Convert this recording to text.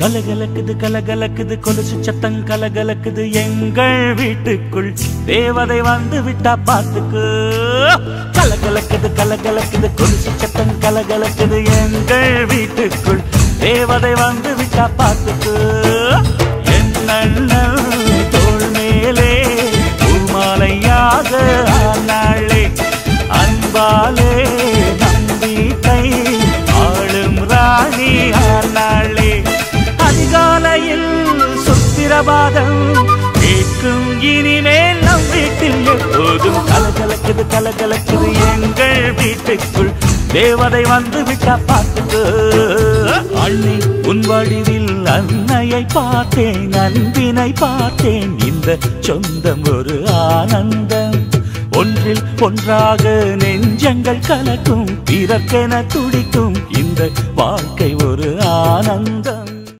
கலகலக்குது கலகலக்குது கொலுசு சத்தம் கலகலக்குது எங்கள் வீட்டுக்குள் தேவதை வந்து விட்டா பாத்துக்கு கலகலக்குது கலகலக்குது கொலுசு சத்தம் கலகலக்குது எங்கள் வீட்டுக்குள் தேவதை வந்து விட்டா பாத்துக்கு என் அண்ணன் தோள் மேலே பூமாலையாக ஆனாளே அன்பாலே நம் வீட்டை ஆளும் ராணி ஆனாளே அதிகாலையில் சுத்திரபாதம் கேட்கும் இனிமேல் நம் வீட்டில் எப்போதும் கலகலக்குது கலகலக்குது எங்கள் வீட்டுக்குள் தேவதை வந்து விட்டா பார்த்துக்கு அள்ளி உன் வடிவில் அன்னையை பார்த்தேன் அன்பினை பார்த்தேன் இந்த சொந்தம் ஒரு ஆனந்தம் ஒன்றில் ஒன்றாக நெஞ்சங்கள் கலக்கும் பிறக்கென துடிக்கும் இந்த வாழ்க்கை ஒரு ஆனந்தம்